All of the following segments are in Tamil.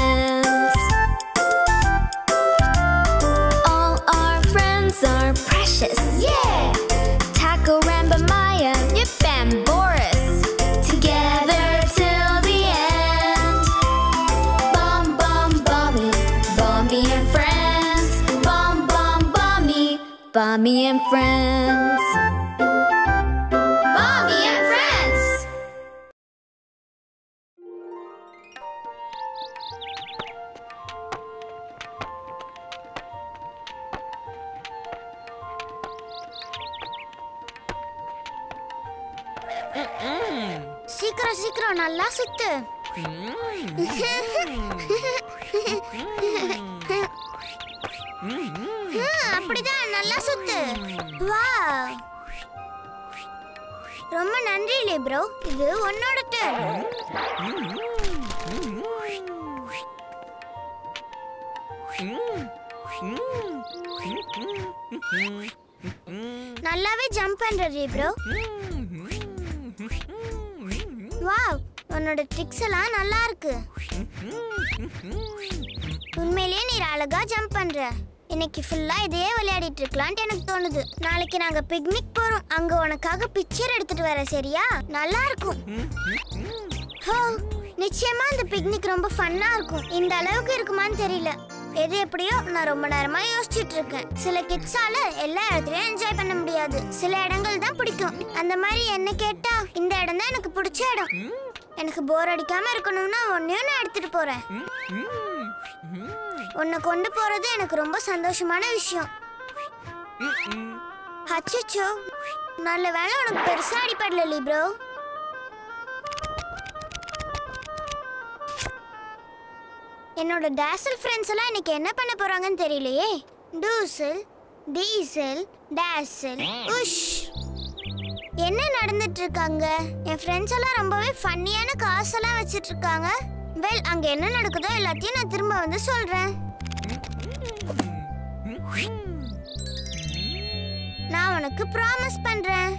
friends. All our friends are precious. Yeah! Taco, Ramba, Maya, Yip, and Boris. Together till the end. Bomb, bomb, bomby, bomby and friends. Bomb, bomb, bomby, bomby and friends. Bomby and friends. சீக்கிரம் சீக்கிரம் நல்லா சுத்து ஹம், அப்படிதான் நல்லா சுத்து வா ரொம்ப நன்றி ப்ரோ இது உன்னோட டர்ன் நல்லாவே ஜம்ப் பண்ற ப்ரோ வாவ் உன்னோட ட்ரிக்ஸ் எல்லாம் நல்லா இருக்கு உண்மையிலேயே நீ அழகா ஜம்ப் பண்ற இன்னைக்கு ஃபுல்லா இதையே விளையாடிட்டு இருக்கலாம்னு எனக்கு தோணுது நாளைக்கு நாங்க பிக்னிக் போறோம் அங்க உனக்காக பிக்சர் எடுத்துட்டு வர சரியா நல்லா இருக்கும் ஹோ, நிச்சயமா இந்த பிக்னிக் ரொம்ப ஃபன்னா இருக்கும் இந்த அளவுக்கு இருக்குமான்னு தெரியல எது எப்படியோ நான் ரொம்ப நேரமா யோசிச்சுட்டு இருக்கேன் சில கிட்ஸால எல்லா இடத்துலயும் என்ஜாய் பண்ண முடியாது சில இடங்கள் தான் பிடிக்கும் அந்த மாதிரி என்ன கேட்டா இந்த இடம் தான் எனக்கு பிடிச்ச இடம் எனக்கு போர் அடிக்காம இருக்கணும்னா ஒன்னையும் நான் எடுத்துட்டு போறேன் உன்னை கொண்டு போறது எனக்கு ரொம்ப சந்தோஷமான விஷயம் அச்சச்சோ நல்ல வேளை உனக்கு பெருசா அடிப்படல ப்ரோ என்னோட டேசல் ஃப்ரெண்ட்ஸ் எல்லாம் இன்னைக்கு என்ன பண்ண போறாங்கன்னு தெரியலையே டூசல் டீசல் டேசல் உஷ் என்ன நடந்துட்டு இருக்காங்க என் ஃப்ரெண்ட்ஸ் எல்லாம் ரொம்பவே ஃபன்னியான காசெல்லாம் வச்சிட்டு இருக்காங்க வெல் அங்க என்ன நடக்குதோ எல்லாத்தையும் நான் திரும்ப வந்து சொல்றேன் நான் உனக்கு ப்ராமிஸ் பண்றேன்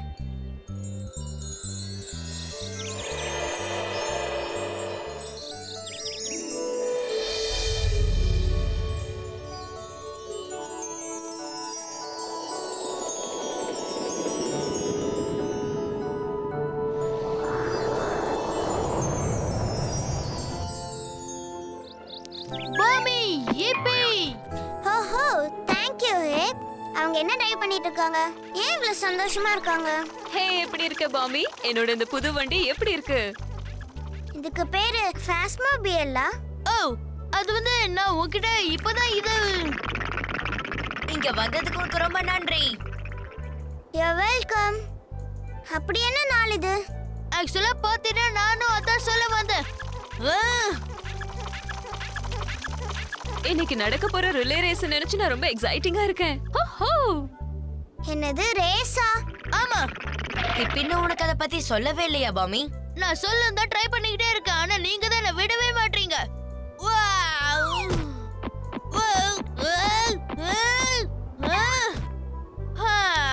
பாமி yippee ஓஹோ தேங்க் யூ ஹேப் அவங்க என்ன ட்ரைவ் பண்ணிட்டு இருக்காங்க ஏன் இவ்வளவு சந்தோஷமா இருக்காங்க ஹே எப்படி இருக்க பாமி என்னோட இந்த புது வண்டி எப்படி இருக்கு இதுக்கு பேரு ஃபாஸ்மோபியல்லா ஓ அது வந்து நான் உன்கிட்ட இப்பதான் இது இங்க வந்ததுக்கு உனக்கு ரொம்ப நன்றி யூ வெல்கம் அப்படி என்ன நாள் இது ஆக்சுவலா பாத்தீங்கன்னா நானும் அதான் சொல்ல வந்தேன் ஆ, இன்னைக்கு நடக்க போற ரிலே ரேஸ் நினைச்சு நான் ரொம்ப எக்ஸைட்டிங்கா இருக்கேன் ஹோ என்னது ரேஸா ஆமா பின்ன உனக்கு அதை பத்தி சொல்லவே இல்லையா பாமி நான் சொல்ல தான் ட்ரை பண்ணிக்கிட்டே இருக்கேன் ஆனா நீங்க தான் என்ன விடவே மாட்டீங்க வாவ். வாவ். வாவ். வாவ். ஆ.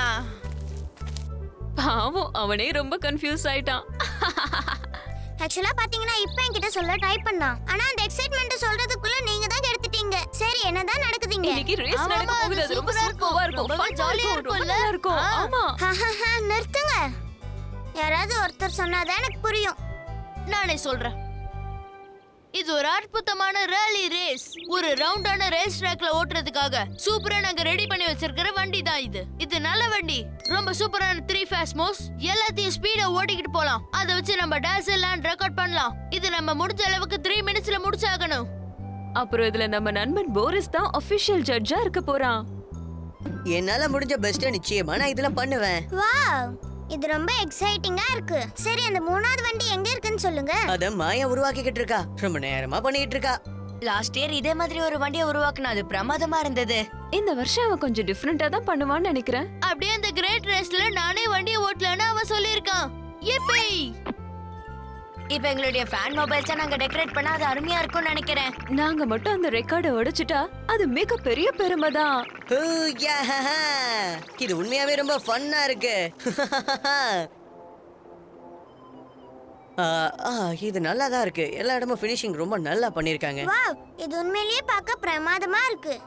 பாவம் அவனே ரொம்ப கன்ஃபியூஸ் ஆயிட்டான் ஆக்சுவலா பாத்தீங்கன்னா இப்போ என்கிட்ட சொல்ல ட்ரை பண்ணான் ஆனா அந்த எக்ஸைட்மெண்ட் சொல்றதுக்குள்ள நீங்க தான் கெடுத்துட்டீங்க சரி என்னதான் நடக்குதுங்க இன்னைக்கு ரேஸ் ஆமாமா, நடக்க போகுது அது அது ரொம்ப சூப்பரா சூப்பரா இருக்கும் ரொம்பவே fun-ஆ ஜாலியா இருக்கும், ரொம்ப இருக்கும்ல? நல்லா இருக்கும் ஆ. ஆமா நிறுத்துங்க யாராவது ஒருத்தர் சொன்னாதான் எனக்கு புரியும் நானே சொல்றேன் இது ஒரு அற்புதமான ரேலி ரேஸ் ஒரு ரவுண்டான ரேஸ் ட்ராக்ல ஓட்டுறதுக்காக சூப்பரா நாங்க ரெடி பண்ணி வச்சிருக்கிற வண்டி தான் இது இது நல்ல வண்டி ரொம்ப சூப்பரான த்ரீ மோஸ் எல்லாத்தையும் ஸ்பீடா ஓட்டிக்கிட்டு போலாம் அதை வச்சு நம்ம டான்ஸ் எல்லாம் ரெக்கார்ட் பண்ணலாம் இது நம்ம முடிஞ்ச அளவுக்கு த்ரீ மினிட்ஸ்ல முடிச்சாகணும் அப்புறம் இதுல நம்ம நண்பன் போரிஸ் தான் அபிஷியல் ஜட்ஜா இருக்க போறான் என்னால முடிஞ்ச பெஸ்ட்டை நிச்சயமா நான் இதுல பண்ணுவேன் வாவ் இது ரொம்ப எக்ஸைட்டிங்கா இருக்கு சரி அந்த மூணாவது வண்டி எங்க இருக்குன்னு சொல்லுங்க அத மாயா உருவாக்கிக்கிட்டு இருக்கா ரொம்ப நேரமா பண்ணிட்டு இருக்கா லாஸ்ட் இயர் இதே மாதிரி ஒரு வண்டியை உருவாக்குனா அது பிரமாதமா இருந்தது இந்த வருஷம் அவன் கொஞ்சம் டிஃப்ரெண்டா தான் பண்ணுவான்னு நினைக்கிறேன் அப்படியே அந்த கிரேட் ரேஸ்ல நானே வண்டியை ஓட்டலன்னு அவன் சொல்லியிருக்கான் எப்பே இப்ப எங்களுடைய ஃபேன் மொபைல்ஸை நாங்க டெக்கரேட் பண்ணா அது அருமையா இருக்கும்னு நினைக்கிறேன் நாங்க மட்டும் அந்த ரெக்கார்டை உடைச்சிட்டா அது மிக பெரிய பெருமை தான் ஹூ, யா, ஹா, ஹா. இது உண்மையாவே ரொம்ப ஃபன்னா இருக்கு ஆ, ஆ, இது நல்லா தான் இருக்கு எல்லா இடமும் ஃபினிஷிங் ரொம்ப நல்லா பண்ணிருக்காங்க வாவ் இது உண்மையிலேயே பார்க்க பிரமாதமா இருக்கு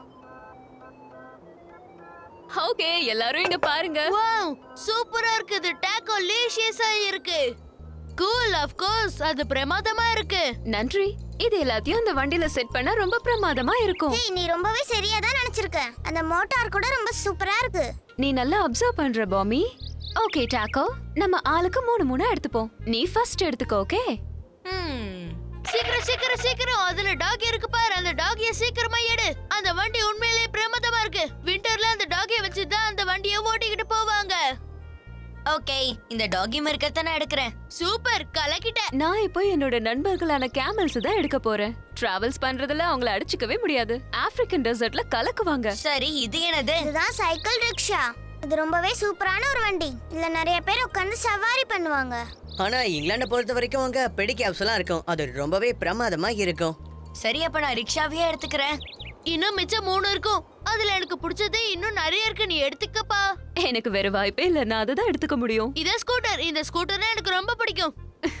ஓகே எல்லாரும் இங்க பாருங்க வாவ் சூப்பரா இருக்குது டாக்கோ லீஷியஸா இருக்கு கூல் ஆஃப் கோர்ஸ் அது பிரமாதமா இருக்கு நன்றி இது எல்லாத்தையும் அந்த வண்டியில செட் பண்ண ரொம்ப பிரமாதமா இருக்கும் ஏய் நீ ரொம்பவே சரியா தான் நினைச்சிருக்க அந்த மோட்டார் கூட ரொம்ப சூப்பரா இருக்கு நீ நல்லா அப்சர்வ் பண்ற பாமி ஓகே டாக்கோ நம்ம ஆளுக்கு மூணு மூணு எடுத்துப்போம் நீ ஃபர்ஸ்ட் எடுத்துக்கோ ஓகே சீக்கிரம் சீக்கிரம் சீக்கிரம் அதுல டாக் இருக்கு பாரு அந்த டாகிய சீக்கிரமா எடு அந்த வண்டி உண்மையிலேயே பிரமாதமா இருக்கு விண்டர்ல அந்த டாகிய வச்சு தான் அந்த வண்டியை ஓட்டிக்கிட்டு போவாங்க ஓகே இந்த டாகி மிருகத்தை நான் எடுக்கிறேன் சூப்பர் கலக்கிட்ட நான் இப்போ என்னோட நண்பர்களான கேமல்ஸ் தான் எடுக்க போறேன் டிராவல்ஸ் பண்றதுல அவங்கள அடிச்சுக்கவே முடியாது ஆப்பிரிக்கன் டெசர்ட்ல கலக்குவாங்க சரி இது என்னது இதுதான் சைக்கிள் ரிக்ஷா இது ரொம்பவே சூப்பரான ஒரு வண்டி இதுல நிறைய பேர் உட்கார்ந்து சவாரி பண்ணுவாங்க ஆனா இங்கிலாண்டை பொறுத்த வரைக்கும் அங்க பெடி கேப்ஸ் எல்லாம் இருக்கும் அது ரொம்பவே பிரமாதமா இருக்கும் சரி அப்ப நான் ரிக்ஷாவையே எடுத்துக்கிறேன் இன்னும் மிச்சம் மூணு இருக்கும் அதுல எனக்கு பிடிச்சது இன்னும் நிறைய இருக்கு நீ எடுத்துக்கப்பா எனக்கு வேற வாய்ப்பே இல்ல நான் அதை தான் எடுத்துக்க முடியும் இதே ஸ்கூட்டர் இந்த ஸ்கூட்டர் எனக்கு ரொம்ப பிடிக்கும்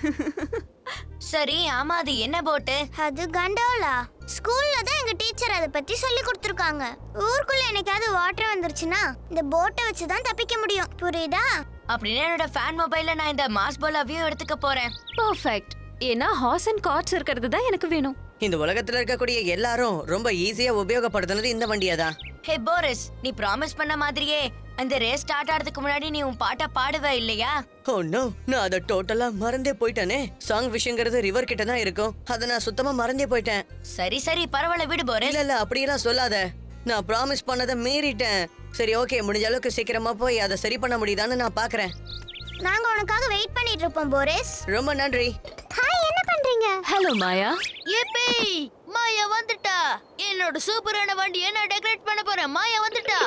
சரி ஆமா அது என்ன போட்டு அது கண்டோலா ஸ்கூல்ல தான் எங்க டீச்சர் அதை பத்தி சொல்லி கொடுத்துருக்காங்க ஊருக்குள்ள என்னைக்காவது வாட்டர் வந்துருச்சுன்னா இந்த போட்டை வச்சு தான் தப்பிக்க முடியும் புரியுதா அப்படின்னு என்னோட ஃபேன் மொபைல்ல நான் இந்த மாஸ் போலாவையும் எடுத்துக்க போறேன் பர்ஃபெக்ட் ஏன்னா ஹார்ஸ் அண்ட் கார்ட்ஸ் இருக்கிறது தான் எனக்கு வேணும் இந்த உலகத்துல இருக்கக்கூடிய எல்லாரும் ரொம்ப ஈஸியா உபயோகப்படுத்துனது இந்த வண்டியை தான் ஹே போரிஸ் நீ ப்ராமிஸ் பண்ண மாதிரியே அந்த ரேஸ் ஸ்டார்ட் ஆகிறதுக்கு முன்னாடி நீ உன் பாட்டை பாடுவ இல்லையா ஓ நோ நான் அதை டோட்டலா மறந்தே போயிட்டேனே சாங் விஷயங்கிறது ரிவர் கிட்ட தான் இருக்கும் அதை நான் சுத்தமா மறந்தே போயிட்டேன் சரி சரி பரவாயில்ல விடு போரிஸ் இல்ல இல்ல அப்படியெல்லாம் சொல்லாத நான் ப்ராமிஸ் பண்ணதை மீறிட்டேன் சரி ஓகே முடிஞ்ச அளவுக்கு சீக்கிரமா போய் அதை சரி பண்ண முடியுதான்னு நான் பாக்குறேன் நாங்க உனக்காக வெயிட் பண்ணிட்டு இருப்போம் போரிஸ் ரொம்ப நன்றி ஹாய் என்ன பண்றீங்க ஹலோ மாயா ஏப்பே மாயா வந்துட்டா என்னோட சூப்பரான வண்டியை நான் டெக்கரேட் பண்ண போறேன் மாயா வந்துட்டா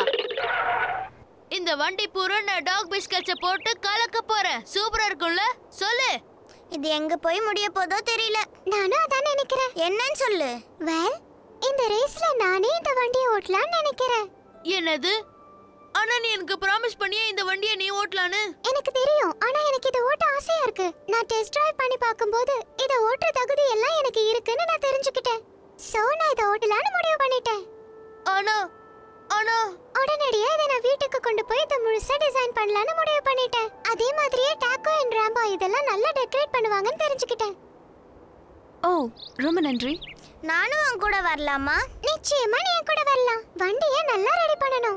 இந்த வண்டி பூரா நான் டாக் பிஸ்கட்ஸ போட்டு கலக்க போறேன் சூப்பரா இருக்கும்ல சொல்லு இது எங்க போய் முடிய போதோ தெரியல நானும் அதான் நினைக்கிறேன் என்னன்னு சொல்லு வெல் இந்த ரேஸ்ல நானே இந்த வண்டியை ஓட்டலாம்னு நினைக்கிறேன் என்னது ஆனா நீ எனக்கு ப்ராமிஸ் பண்ணியே இந்த வண்டியை நீ ஓட்டலான்னு எனக்கு தெரியும் ஆனா எனக்கு இதை ஓட்ட ஆசையா இருக்கு நான் டெஸ்ட் டிரைவ் பண்ணி பார்க்கும்போது இதை ஓட்டுற தகுதி எல்லாம் எனக்கு இருக்குன்னு நான் தெரிஞ்சுக்கிட்டேன் சோ நான் இதை ஓட்டலாம்னு முடிவு பண்ணிட்டேன் ஆனா ஆனா உடனடியா இதை நான் வீட்டுக்கு கொண்டு போய் இதை முழுசா டிசைன் பண்ணலாம்னு முடிவு பண்ணிட்டேன் அதே மாதிரியே டாக்கோ அண்ட் ராம்போ இதெல்லாம் நல்லா டெக்கரேட் பண்ணுவாங்கன்னு தெரிஞ்சுக்கிட்டேன் ஓ ரொம்ப நன்றி நானும் உன் கூட வரலாமா நிச்சயமா நீ என் கூட வரலாம் வண்டியை நல்லா ரெடி பண்ணணும்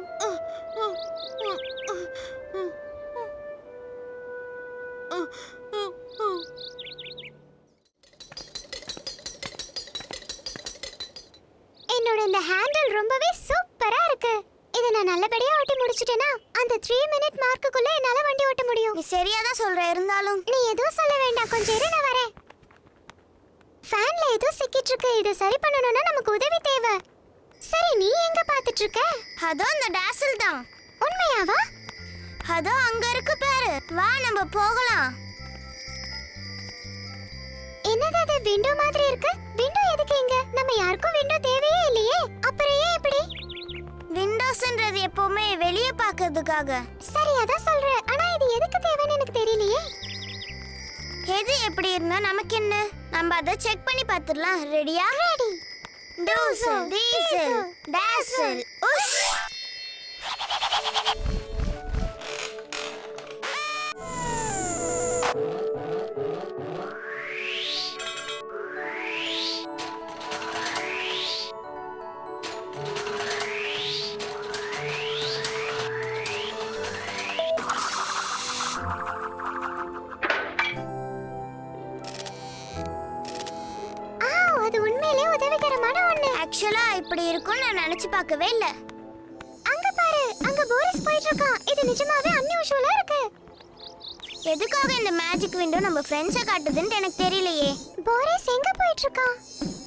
என்னோட இந்த ஹேண்டில் ரொம்பவே சூப்பரா இருக்கு இதை நான் நல்லபடியா ஓட்டி முடிச்சிட்டேனா அந்த த்ரீ மினிட் மார்க்குக்குள்ள என்னால வண்டி ஓட்ட முடியும் நீ சரியா தான் சொல்ற இருந்தாலும் நீ எதுவும் சொல்ல வேண்டாம் கொஞ்சம் இரு நான் வரேன் ஃபேன்ல ஏதோ சிக்கிட்டு இருக்கு இதை சரி பண்ணணும்னா நமக்கு உதவி தேவை சரி நீ எங்க பாத்துட்டு இருக்க அதோ அந்த டேசல் தான் உண்மையாவா அதோ அங்க இருக்கு பாரு வா நம்ம போகலாம் என்னது அது விண்டோ மாதிரி இருக்கு விண்டோ எதுக்கு இங்க நம்ம யாருக்கும் விண்டோ தேவையே இல்லையே அப்புறம் ஏன் இப்படி விண்டோஸ்ன்றது எப்பவுமே வெளிய பார்க்கிறதுக்காக சரி அதான் சொல்றேன் ஆனா இது எதுக்கு தேவைன்னு எனக்கு தெரியலையே எது எப்படி இருந்தா நமக்கு என்ன நம்ம அதை செக் பண்ணி பார்த்துடலாம் ரெடியா ரெடி டூசல் டீசல் டேசல் உஷ் அது உண்மையிலேயே உதவிகரமான ஒண்ணு ஆக்சுவலா இப்படி இருக்கும்னு நான் நினைச்சு பார்க்கவே இல்ல அங்க பாரு அங்க போரிஸ் போயிட்டு இருக்கான் இது நிஜமாவே அன்யூஷுவலா இருக்கு எதுக்காக இந்த மேஜிக் விண்டோ நம்ம ஃப்ரெண்ட்ஸை காட்டுதுன்னு எனக்கு தெரியலையே போரிஸ் எங்க போயிட்டு இருக்கான்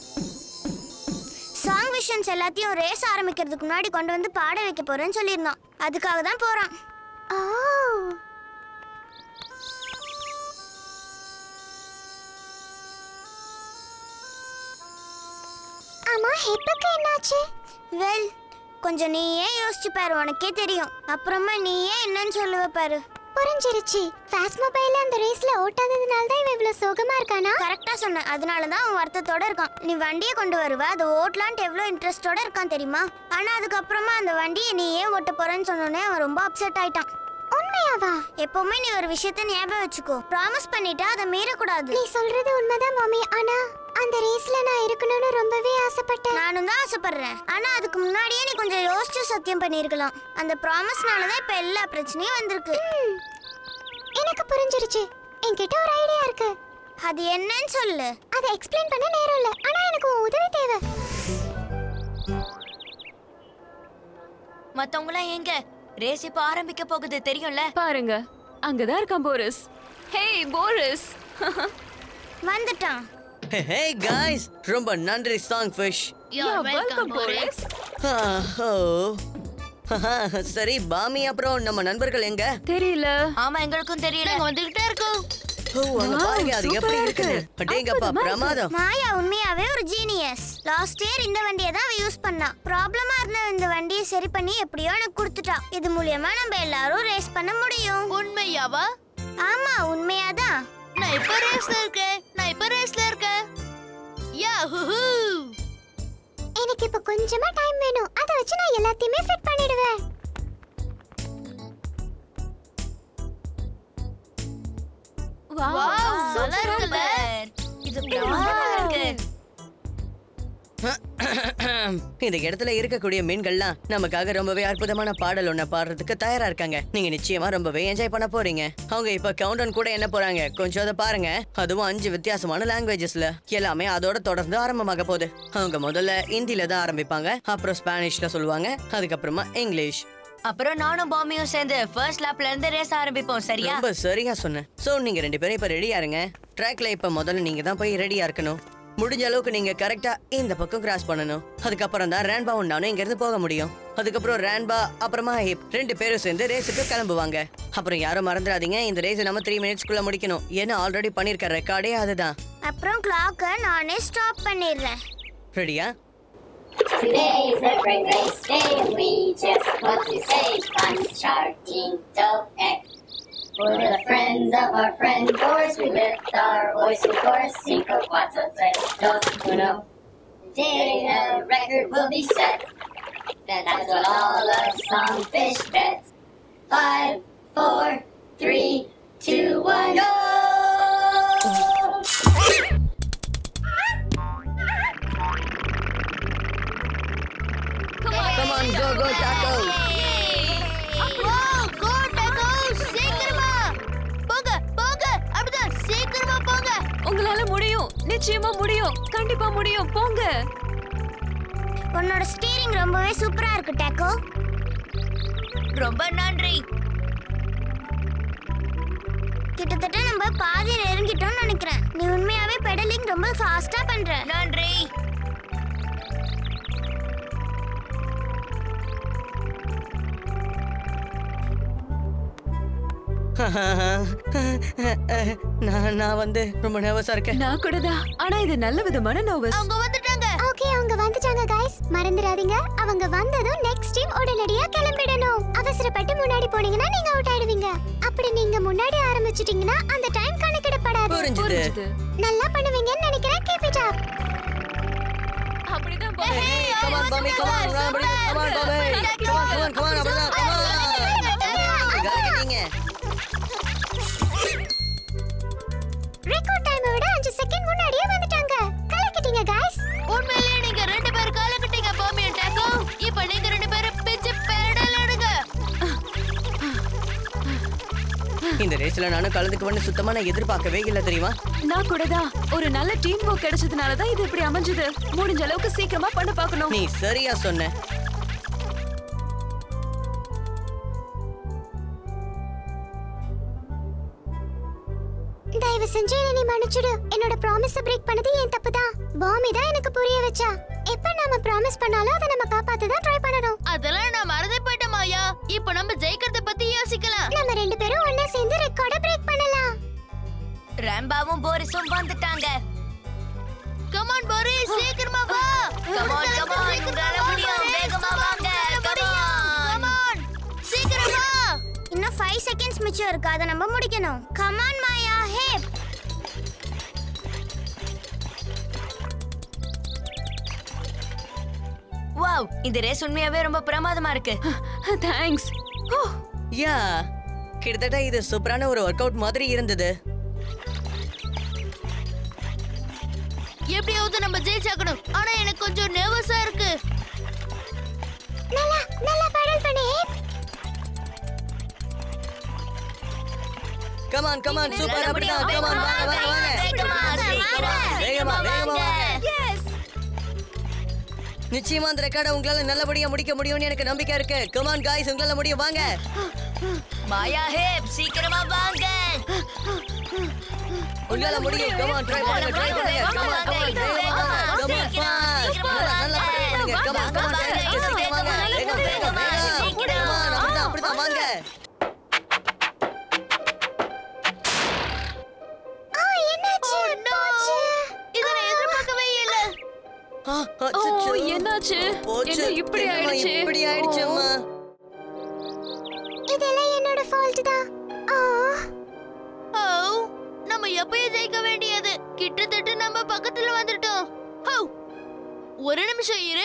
சாங் விஷன்ஸ் எல்லாத்தையும் ரேஸ் ஆரம்பிக்கிறதுக்கு முன்னாடி கொண்டு வந்து பாட வைக்க போறேன்னு சொல்லியிருந்தான் அதுக்காக தான் போறான் ஓ ஆமா ஹிப்புக்கு என்னாச்சு வெல் கொஞ்சம் நீயே யோசிச்சு பாரு உனக்கே தெரியும் அப்புறமா நீயே என்னன்னு சொல்லுவ பாரு புரிஞ்சிருச்சு ஃபாஸ்ட் மொபைல்ல அந்த ரேஸ்ல ஓட்டாததுனால தான் இவன் இவ்வளவு சோகமா இருக்கானா கரெக்டா சொன்ன அதனால தான் அவன் வருத்தத்தோட இருக்கான் நீ வண்டியை கொண்டு வருவ அதை ஓட்டலான்ட்டு எவ்வளவு இன்ட்ரெஸ்டோட இருக்கான் தெரியுமா ஆனா அதுக்கப்புறமா அந்த வண்டியை நீ ஏன் ஓட்ட போறேன்னு சொன்னோனே அவன் ரொம்ப அப்செட் ஆயிட்டான் உண்மையாவா எப்பவுமே நீ ஒரு விஷயத்தை ஞாபகம் வச்சுக்கோ ப்ராமிஸ் பண்ணிட்டா அதை மீறக்கூடாது நீ சொல்றது உண்மைதான் மாமி ஆனா அந்த ரேஸ்ல நான் இருக்கணும்னு ரொம்பவே ஆசைப்பட்டேன் நானும் தான் ஆசைப்படுறேன் ஆனா அதுக்கு முன்னாடியே நீ கொஞ்சம் யோசிச்சு சத்தியம் பண்ணிருக்கலாம் அந்த ப்ராமிஸ்னால தான் இப்ப எல்லா பிரச்சனையும் வந்திருக்கு எனக்கு புரிஞ்சிருச்சு என்கிட்ட ஒரு ஐடியா இருக்கு அது என்னன்னு சொல்லு அதை எக்ஸ்பிளைன் பண்ண நேரம் இல்ல ஆனா எனக்கு உன் உதவி தேவை மத்தவங்களாம் எங்க ரேஸ் இப்ப ஆரம்பிக்க போகுது தெரியும்ல பாருங்க அங்கதான் இருக்கான் போரிஸ் ஹே போரிஸ் வந்துட்டான் ஹே காய்ஸ் ரொம்ப நன்றி song fish You're welcome, Boris. சரி பாமி அப்புறம் நம்ம நண்பர்கள் எங்க தெரியல ஆமா எங்களுக்கும் தெரியல நாங்க வந்துகிட்டே இருக்கோம் ஓ அங்க Wow, பாருங்க அது எப்படி சூப்பரா இருக்குது இருக்கு. அடேங்கப்பா அற்புதமா இருக்கு. பிரமாதம் மாயா உண்மையாவே ஒரு ஜீனியஸ் லாஸ்ட் இயர் இந்த வண்டியை தான் அவ யூஸ் பண்ணா ப்ராப்ளமா இருந்த இந்த வண்டியை சரி பண்ணி எப்படியோ எனக்கு கொடுத்துட்டா இது மூலியமா நம்ம எல்லாரும் ரேஸ் பண்ண முடியும் உண்மையாவா ஆமா உண்மையாதான் நான் இப்ப ரேஸ்ல இருக்கேன் நான் இப்ப ரேஸ்ல இருக்கேன் யா ஹூ எனக்கு இப்ப கொஞ்சமா டைம் வேணும் அதை வச்சு நான் எல்லாத்தையுமே ஃபிட் பண்ணிடுவேன் வாவ் Wow, சூப்பரா நல்லா இருக்குல்ல? இது பிரமாதமா இருக்கு இந்த இடத்துல இருக்கக்கூடிய மீன்கள்லாம் நமக்காக ரொம்பவே அற்புதமான பாடல் ஒண்ண பாடுறதுக்கு தயாரா இருக்காங்க நீங்க நிச்சயமா ரொம்பவே என்ஜாய் பண்ண போறீங்க அவங்க இப்ப கவுண்டவுன் கூட என்ன போறாங்க கொஞ்சம் அதை பாருங்க அதுவும் அஞ்சு வித்தியாசமான லாங்குவேஜஸ்ல எல்லாமே அதோட தொடர்ந்து ஆரம்பமாக போகுது அவங்க முதல்ல ஹிந்தில தான் ஆரம்பிப்பாங்க அப்புறம் ஸ்பானிஷ்ல சொல்லுவாங்க அதுக்கப்புறமா இங்கிலீஷ் அப்புறம் நானும் பாமியும் சேர்ந்து ஃபர்ஸ்ட் லேப்ல இருந்து ரேஸ் ஆரம்பிப்போம் சரியா ரொம்ப சரியா சொன்னேன் சோ நீங்க ரெண்டு பேரும் இப்ப ரெடியா இருங்க ட்ராக்ல இப்ப முதல்ல நீங்க தான் போய் ரெடியா இருக்கணும் முடிஞ்ச அளவுக்கு நீங்க கரெக்டா இந்த பக்கம் கிராஸ் பண்ணணும் அதுக்கப்புறம் தான் ரேன்பா நானும் இங்க இருந்து போக முடியும் அதுக்கப்புறம் ரேன்பா அப்புறமா ஹிப் ரெண்டு பேரும் சேர்ந்து ரேஸுக்கு கிளம்புவாங்க அப்புறம் யாரும் மறந்துடாதீங்க இந்த ரேஸ் நம்ம த்ரீ மினிட்ஸ்க்குள்ள முடிக்கணும் ஏன்னா ஆல்ரெடி பண்ணிருக்க ரெக்கார்டே அதுதான் அப்புறம் கிளாக்கை நானே ஸ்டாப் பண்ணிடுறேன் ரெடியா Today's a great race day, and we just want to say, I'm charting dope X. For the friends of our friend Boris, we lift our voice in chorus, cinco, cuatro, tres, dos, uno. Today a record will be set. That's what all us songfish bet. Five, four, three, two, one, go! Come on, go, go, Taco. Wow, go Taco, சீக்கிரமா போங்க போங்க அப்படிதான் சீக்கிரமா போங்க உங்களால முடியும் நிச்சயமா முடியும் கண்டிப்பா முடியும் போங்க உன்னோட ஸ்டீரிங் ரொம்பவே சூப்பரா இருக்கு டேக்கோ ரொம்ப நன்றி கிட்டத்தட்ட நம்ம பாதி நெருங்கிட்டோம்னு நினைக்கிறேன் நீ உண்மையாவே பெடலிங் ரொம்ப ஃபாஸ்டா பண்ற நன்றி நான் நான் வந்து ரொம்ப நர்வஸா இருக்கேன் நான் கூட தான் ஆனா இது நல்ல விதமான நர்வஸ் அவங்க வந்துட்டாங்க ஓகே அவங்க வந்துட்டாங்க गाइस மறந்துடாதீங்க அவங்க வந்ததும் நெக்ஸ்ட் டீம் உடனடியா கிளம்பிடணும் அவசரப்பட்டு முன்னாடி போனீங்கன்னா நீங்க அவுட் ஆயிடுவீங்க அப்படி நீங்க முன்னாடி ஆரம்பிச்சிட்டீங்கன்னா அந்த டைம் கணக்கிடப்படாது புரிஞ்சுது புரிஞ்சுது நல்லா பண்ணுவீங்கன்னு நினைக்கிறேன் கீப் இட் அப் அப்படிதான் Come on, Bobby, come on, come on, buddy. Come on, Bobby. Come on, come on, come on, அப்படிதான், come on. கலக்கிட்டீங்க. ரெக்கார்ட் டைமை விட 5 செகண்ட் முன்னாடியே வந்துட்டாங்க கலக்கிட்டீங்க गाइस உண்மையிலேயே நீங்க ரெண்டு பேரும் கால கட்டிங்க பாமி டேக்கோ இப்போ நீங்க ரெண்டு பேரும் பிச்சு பெடல் எடுங்க இந்த ரேஸ்ல நானும் கலந்துக்குவேன்னு சுத்தமா நான் எதிர்பார்க்கவே இல்ல தெரியுமா நான் கூட தான் ஒரு நல்ல டீம் ஒர்க் கிடைச்சதுனால தான் இது இப்படி அமைஞ்சது முடிஞ்ச அளவுக்கு சீக்கிரமா பண்ண பார்க்கணும் நீ சரியா சொன்ன தயவு செஞ்சு என்னை நீ மன்னிச்சிடு என்னோட ப்ராமிஸ பிரேக் பண்ணது என் தப்பு தான் பாமி தான் எனக்கு புரிய வச்சா எப்ப நாம ப்ராமிஸ் பண்ணாலும் அதை நம்ம காப்பாத்த தான் ட்ரை பண்ணணும் அதெல்லாம் நான் மறந்தே போயிட்டேன் மாயா இப்போ நம்ம ஜெயிக்கிறத பத்தி யோசிக்கலாம் நம்ம ரெண்டு பேரும் ஒண்ணா சேர்ந்து ரெக்கார்ட பிரேக் பண்ணலாம் ரேம்பாவும் போரிஸும் வந்துட்டாங்க கமான் போரி சீக்கிரமா வா Come on, come on, உங்களால முடியும். வேகமா வாங்க. Come on. கமான் சீக்கிரமா இன்னும் 5 செகண்ட்ஸ் மிச்சம் இருக்கு அதை நம்ம முடிக்கணும் கமான் மாயா ஹேப் வாவ் இந்த ரேஸ் உண்மையாவே ரொம்ப பிரமாதமா இருக்கு தேங்க்ஸ் யா கிட்டத்தட்ட இது சூப்பரான ஒரு ஒர்க் அவுட் மாதிரி இருந்தது எப்படியாவது நம்ம ஜெயிச்சாக்கணும் ஆனா எனக்கு கொஞ்சம் நர்வஸா இருக்கு நல்லா நல்லா பேடல் பண்ணு ஹேப் கமான் கமான் சூப்பர் அப்படிதான் கமான் வாங்க வாங்க வாங்க வேகமா, சீக்கிரமா, வேகமா வேகமா வாங்க. வாங்க நிச்சயமா அந்த ரெக்கார்டை உங்களால நல்லபடியா முடிக்க முடியும்னு எனக்கு நம்பிக்கை இருக்கு கமான் காய்ஸ் உங்களால முடியும் வாங்க மாயா ஹேப் சீக்கிரமா வாங்க உங்களால முடியும் கமான் ட்ரை பண்ணுங்க ட்ரை பண்ணுங்க கமான் கமான் வேகமா கமான் ஃபாஸ்ட் நல்லா பண்ணுங்க கமான் கமான் சீக்கிரம் வாங்க வேகம் வேகம் வேகம் கமான் அப்படிதான் அப்படிதான் வாங்க ஆ என்னாச்சு போச்சு. இதை நான் எதிர்பார்க்கவே இல்ல ஆ, ஓ அச்சச்சோ. என்னாச்சு போச்சு என்ன இப்படி என்னம்மா ஆயிடுச்சு இப்படி ஆயிடுச்சு அம்மா இதெல்லாம் என்னோட ஃபால்ட் தான் ஆ ஓ நம்ம எப்பயும் ஜெயிக்க வேண்டியது கிட்டத்தட்ட நம்ம பக்கத்துல வந்துட்டோம் ஹோ ஒரு நிமிஷம் இரு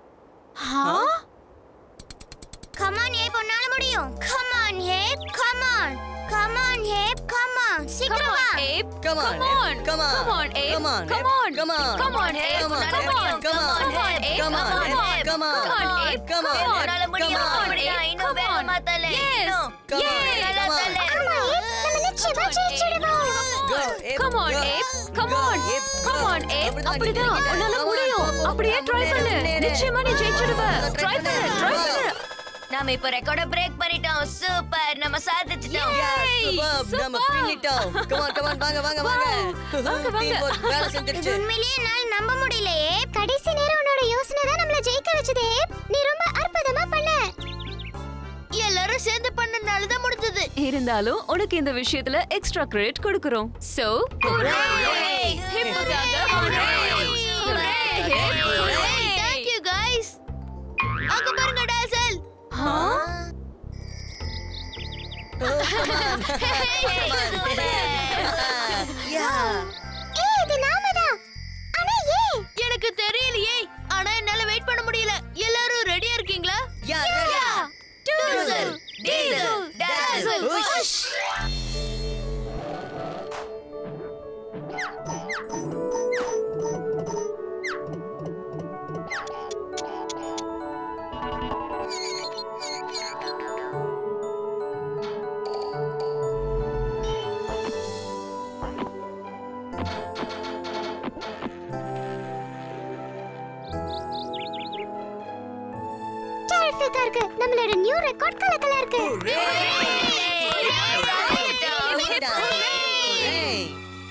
கமான் ஹேப் உன்னால முடியும் கமான் ஹேப் கமான் கமான் ஹேப் கமான் சீக்கிரம் வா ஏப் Come on, Come on. come on, Come on, Abe. come on, Come Abe. on. Come on. Come on, Abe. Come on, Come Abe. on. Come on, Come on, Abe. Come on, Come on, Abe. Come on. Come on, Abe. Come on, Come on. உன்னால முடியும் Come on. அப்படியா? இன்னும் Come on. வேகமா தலை Yes. இன்னும். Come on, Yes. Abe. Come on. ஆமா ஹேப் நம்ம நிச்சயமா ஜெயிச்சிடுவோம் Go, Abe. Come on, Go. Abe. Come Go, on. Abe. Come on, Abe. அப்படிதான் அப்படிதான். நீ உன்னால Come on, முடியும். போ, போ. அப்படியே try பண்ணு. முன்னேறு, நிச்சயமா நீ ஜெயிச்சிடுவ. நல்லா try Try பண்ணு, பண்ணு. try வா. பண்ணு. நாம இப்ப ரெக்கார்ட பிரேக் பண்ணிட்டோம் சூப்பர் நம்ம சாதிச்சிட்டோம் Yes, superb. நம்ம பின்னிட்டோம். Come on, come on, வாங்க, வாங்க, வாங்க. வாங்க, வாங்க. Teamwork வேலை இது செஞ்சிருச்சு. உண்மையிலேயே என்னால நம்ப முடியலையே கடைசி நேரம் உன்னோட யோசனை தான் நம்மள ஜெயிக்க வச்சது ஹேப் நீ ரொம்ப அற்புதமா பண்ண எல்லாரும் சேர்ந்து பண்ணனால தான் முடிஞ்சது இருந்தாலும் உனக்கு இந்த விஷயத்துல எக்ஸ்ட்ரா கிரெடிட் கொடுக்கறோம் சோ தேங்க் யூ गाइस அங்க பாருங்க டாசல் Yeah. ஏய் இது நாம தான் ஆனா ஏன் எனக்கு தெரியலையே ஆனா என்னால வெயிட் பண்ண முடியல எல்லாரும் ரெடியா இருக்கீங்களா Yeah, ready. டூசல் டீசல் டாசல் Push. டெரிஃபிக்கா இருக்கு நம்மளோட நியூ ரெக்கார்ட் கலக்கலா இருக்கு Hooray.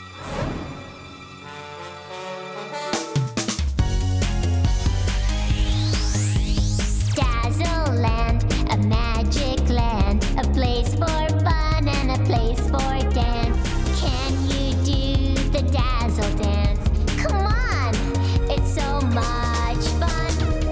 Dazzle Land, a magic land, a place for fun and a place for dance. Can you do the dazzle dance? Come on, it's so much fun.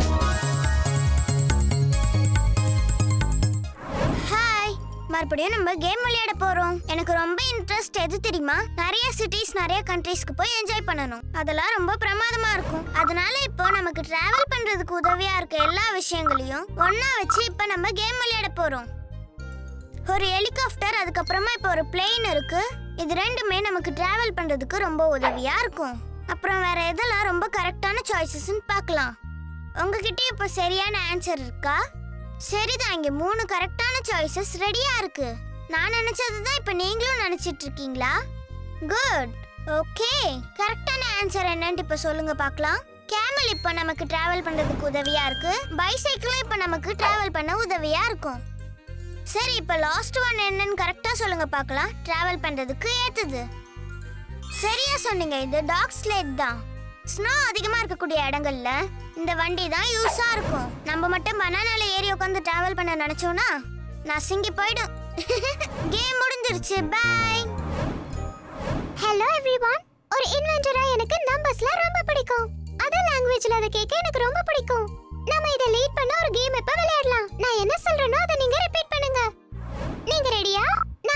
Hi மறுபடியும் நம்ம கேம் விளையாட போறோம் எனக்கு ரொம்ப இன்ட்ரெஸ்ட் எது தெரியுமா நிறைய சிட்டிஸ் நிறைய கண்ட்ரீஸ்க்கு போய் என்ஜாய் பண்ணணும் அதெல்லாம் ரொம்ப பிரமாதமா இருக்கும் அதனால இப்போ நமக்கு டிராவல் பண்றதுக்கு உதவியா இருக்க எல்லா விஷயங்களையும் ஒண்ணா வச்சு இப்போ நம்ம கேம் விளையாட போறோம் ஒரு ஹெலிகாப்டர் அதுக்கப்புறமா இப்போ ஒரு பிளேன் இருக்கு இது ரெண்டுமே நமக்கு டிராவல் பண்றதுக்கு ரொம்ப உதவியா இருக்கும் அப்புறம் வேற எதெல்லாம் ரொம்ப கரெக்டான சாய்ஸஸ்ன்னு பார்க்கலாம் உங்ககிட்ட இப்போ சரியான ஆன்சர் இருக்கா சரிதான் இங்க மூணு கரெக்டான சாய்ஸஸ் ரெடியா இருக்கு நான் நினைச்சது தான் இப்போ நீங்களும் நினைச்சிட்டு இருக்கீங்களா குட் ஓகே கரெக்டான ஆன்சர் என்னன்னு இப்போ சொல்லுங்க பார்க்கலாம் கேமல் இப்போ நமக்கு டிராவல் பண்றதுக்கு உதவியா இருக்கு பைசைக்கிளும் இப்போ நமக்கு டிராவல் பண்ண உதவியா இருக்கும் சரி இப்போ லாஸ்ட் ஒன் என்னன்னு கரெக்டா சொல்லுங்க பார்க்கலாம் டிராவல் பண்றதுக்கு ஏத்துது சரியா சொன்னீங்க இது டாக் ஸ்லேட் தான் ஸ்னோ அதிகமா இருக்கக்கூடிய இடங்கள்ல இந்த வண்டி தான் யூஸா இருக்கும் நம்ம மட்டும் பனானால ஏறி உட்காந்து டிராவல் பண்ண நினைச்சோம்னா நசுங்கி போயிடும் கேம் முடிஞ்சிருச்சு பை ஹலோ எவ்ரிவன் ஒரு இன்வென்டரா எனக்கு நம்பர்ஸ்ல ரொம்ப பிடிக்கும் அதர் லாங்குவேஜ்ல அத கேட்க எனக்கு ரொம்ப பிடிக்கும் நாம இத லீட் பண்ண ஒரு கேம் இப்ப விளையாடலாம் நான் என்ன சொல்றேனோ அதை நீங்க ரிப்பீட் பண்ணுங்க நீங்க ரெடியா நான்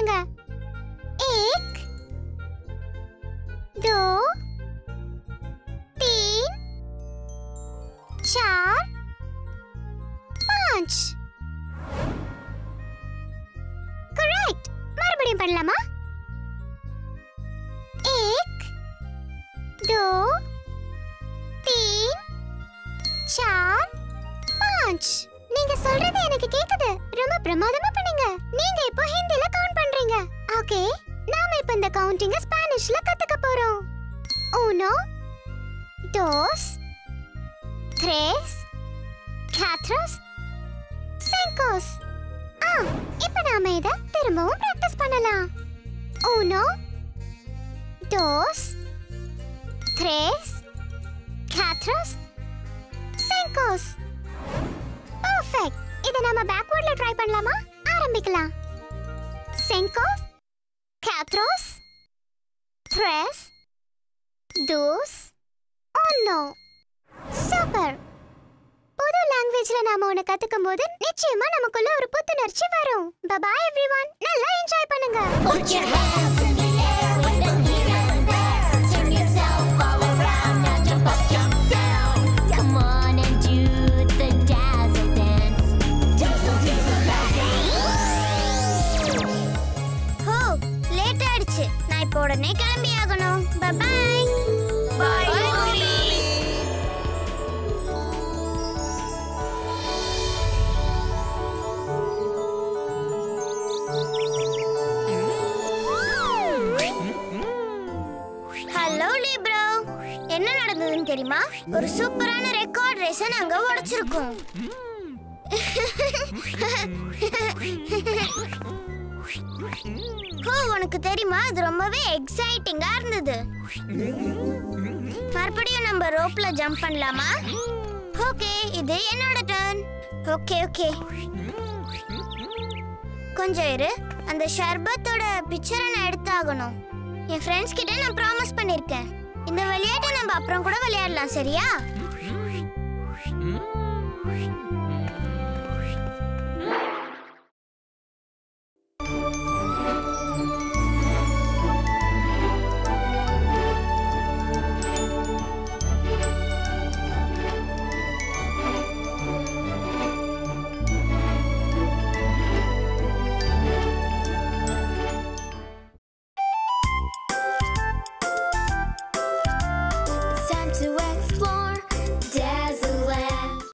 பண்ணுங்க एक दो तीन चार पाँच करेक्ट மறுபடியும் பண்ணலாமா एक दो तीन चार पाँच நீங்க சொல்றது எனக்கு கேக்குது ரொம்ப பிரமாதமா பண்ணீங்க நீங்க இப்போ ஹிந்தில கவுண்ட் பண்றீங்க ஓகே நாம இப்போ இந்த கவுண்டிங்க ஸ்பானிஷ்ல கத்துக்க போறோம் uno dos tres cuatros cinco ஆ இப்போ நாம இத திரும்பவும் பிராக்டிஸ் பண்ணலாம் uno dos tres cuatros cinco perfect இத நாம பேக்வர்ட்ல ட்ரை பண்ணலாமா ஆரம்பிக்கலாம் cinco cuatros tres dos uno super புது லாங்குவேஜ்ல நாம ஒன்னு கத்துக்கும் போது நிச்சயமா நமக்குள்ள ஒரு புத்துணர்ச்சி வரும் பபாய் எவ்ரிவன் நல்லா என்ஜாய் பண்ணுங்க Put your hands in the air with them here and there. Turn yourself all around. Now jump up, jump down. Come on and do the dazzle dance. Dazzle, dazzle, dazzle. ஹோ லேட் ஆயிடுச்சு நான் இப்போ உடனே கிளம்பி ஆகணும் பபாய் ஹலோ லீப்ரோ என்ன நடந்ததுன்னு தெரியுமா ஒரு சூப்பரான ரெக்கார்ட் ரேஸ நாங்க உடைச்சிருக்கோம் ஓ உனக்கு தெரியுமா அது ரொம்பவே எக்ஸைட்டிங்கா இருந்தது மறுபடியும் நம்ம ரோப்ல ஜம்ப் பண்ணலாமா ஓகே இது என்னோட டர்ன் ஓகே ஓகே கொஞ்சம் இரு அந்த ஷர்பத்தோட பிக்சரை நான் எடுத்தாகணும் என் ஃப்ரெண்ட்ஸ் கிட்ட நான் ப்ராமிஸ் பண்ணிருக்கேன் இந்த விளையாட்டை நம்ம அப்புறம் கூட விளையாடலாம் சரியா